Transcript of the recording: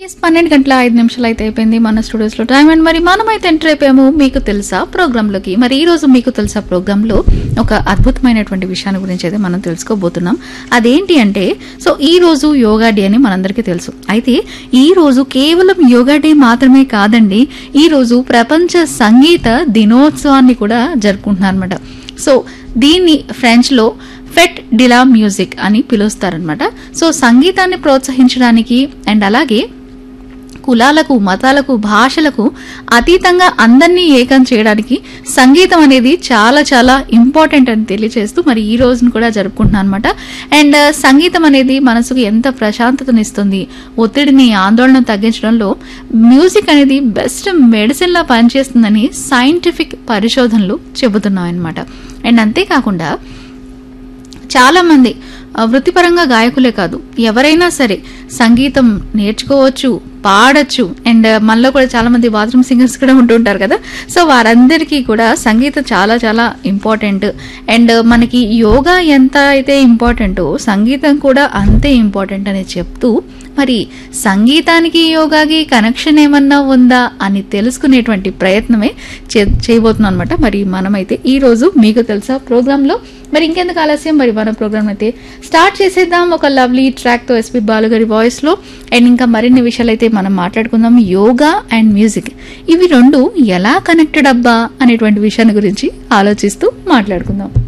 yes పన్నెండు గంటల ఐదు నిమిషాలు అయితే అయిపోయింది మన స్టూడియోస్లో టైం అండ్ మరి మనమైతే ఎంటర్ అయిపోయాము మీకు తెలుసా ప్రోగ్రాంలోకి మరి ఈ రోజు మీకు తెలుసా ప్రోగ్రాంలో ఒక అద్భుతమైనటువంటి విషయాన్ని గురించి అయితే మనం తెలుసుకోబోతున్నాం అదేంటి అంటే సో ఈ రోజు యోగా డే అని మనందరికీ తెలుసు అయితే ఈ రోజు కేవలం యోగా డే మాత్రమే కాదండి ఈ రోజు ప్రపంచ సంగీత దినోత్సవాన్ని కూడా జరుపుకుంటున్నారు అనమాట సో దీన్ని ఫ్రెంచ్లో ఫెట్ డిలా మ్యూజిక్ అని పిలుస్తారనమాట సో సంగీతాన్ని ప్రోత్సహించడానికి అండ్ అలాగే కులాలకు మతాలకు భాషలకు అతీతంగా అందరినీ ఏకం చేయడానికి సంగీతం అనేది చాలా చాలా ఇంపార్టెంట్ అని తెలియజేస్తూ మరి ఈ రోజును కూడా జరుపుకుంటున్నాను అనమాట అండ్ సంగీతం అనేది మనసుకు ఎంత ప్రశాంతతనిస్తుంది ఒత్తిడిని ఆందోళన తగ్గించడంలో మ్యూజిక్ అనేది బెస్ట్ మెడిసిన్ లా పనిచేస్తుందని సైంటిఫిక్ పరిశోధనలు చెబుతున్నాయి అనమాట అండ్ అంతేకాకుండా చాలా మంది ఆ, వృత్తిపరంగా గాయకులే కాదు ఎవరైనా సరే సంగీతం నేర్చుకోవచ్చు పాడొచ్చు అండ్ మనలో కూడా చాలా మంది బాత్రూమ్ సింగర్స్ కూడా ఉంటుంటారు కదా సో వారందరికీ కూడా సంగీతం చాలా చాలా ఇంపార్టెంట్ అండ్ మనకి యోగా ఎంత అయితే ఇంపార్టెంటో సంగీతం కూడా అంతే ఇంపార్టెంట్ అని చెప్తూ మరి సంగీతానికి యోగాకి కనెక్షన్ ఏమన్నా ఉందా అని తెలుసుకునేటువంటి ప్రయత్నమే చే- చేయబోతున్నాం అనమాట మరి మనమైతే ఈ రోజు మీకు తెలుసా ప్రోగ్రాంలో మరి ఇంకెందుకు ఆలస్యం మరి మన ప్రోగ్రామ్ అయితే స్టార్ట్ చేసేద్దాం ఒక లవ్లీ ట్రాక్ తో ఎస్పి బాలుగారి వాయిస్ లో అండ్ ఇంకా మరిన్ని విషయాలు అయితే మనం మాట్లాడుకుందాం యోగా అండ్ మ్యూజిక్ ఇవి రెండు ఎలా కనెక్టెడ్ అబ్బా అనేటువంటి విషయాన్ని గురించి ఆలోచిస్తూ మాట్లాడుకుందాం